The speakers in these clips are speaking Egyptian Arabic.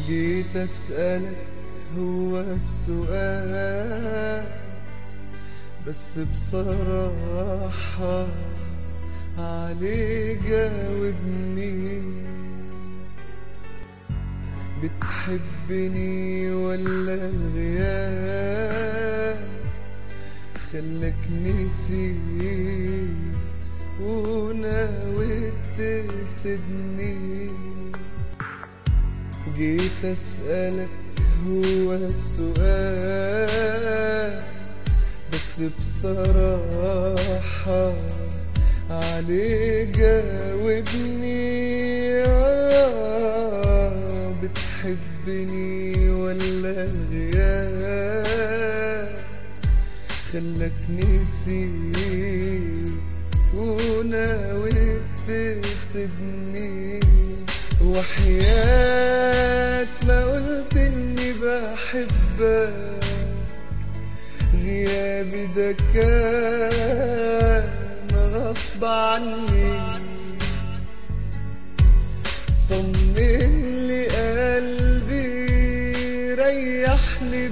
جيت أسألك هو السؤال بس بصراحة عليه جاوبني بتحبني ولا الغياب خلك نسيت وناوي تسيبني جيت أسألك هو السؤال بس بصراحة عليه جاوبني آه، بتحبني ولا الغياب خلك نسيت وناوي تسيبني وحياة ما قلت اني بحبك غيابي ده كان غصب عني طمن لي قلبي ريح لي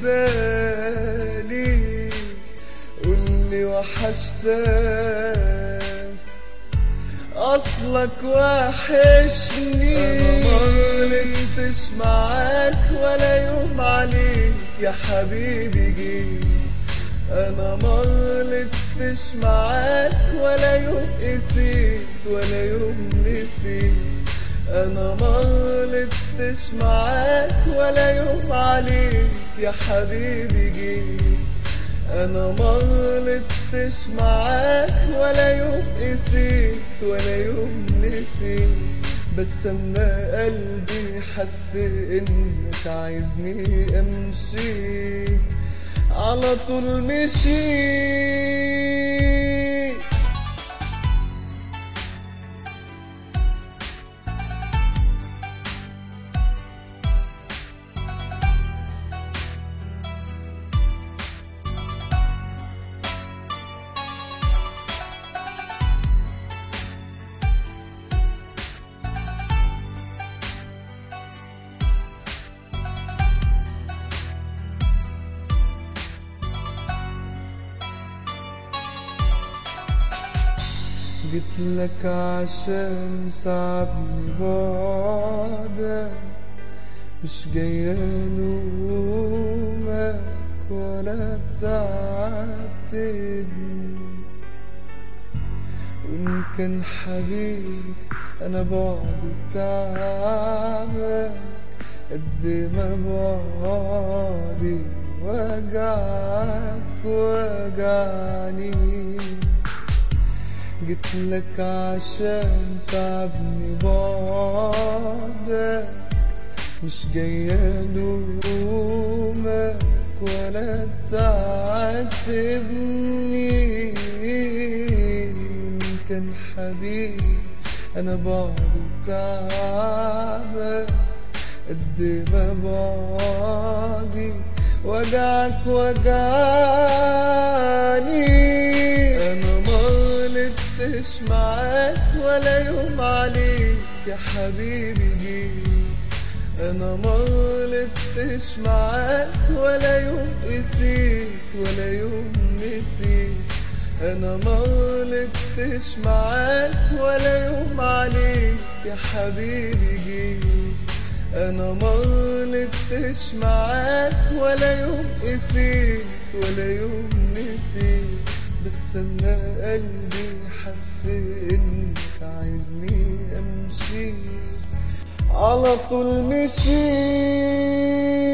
بالي قولي وحشتك اصلك وحشني انا مرلتش معاك ولا يوم عليك يا حبيبي جيت انا مرلتش معاك ولا يوم قسيت ولا يوم نسيت انا مرلتش معاك ولا يوم عليك يا حبيبي جيت انا مرلتش معاك ولا يوم قسيت ولا يوم نسيت بس اما قلبي حس انك عايزني امشي على طول مشي جيت لك عشان تعبني بعدك مش جاية لومك ولا تعاتبني وإن كان حبيبي أنا بعدي تعبك قد ما بعدي وجعك وجعني جيت لك عشان تعبني بعدك مش جاية لومك ولا تعاتبني إن كان حبيبي أنا بعدي تعبك قد ما بعدي وجعك وجعني أنا مرلتش معاك ولا يوم عليك يا حبيبي جيت انا مرلتش معاك ولا يوم قسيت ولا يوم نسيت انا مرلتش معاك ولا يوم عليك يا حبيبي جيت انا مرلتش معاك ولا يوم قسيت ولا يوم نسيت بس اما قلبي حس انك عايزني امشي على طول مشي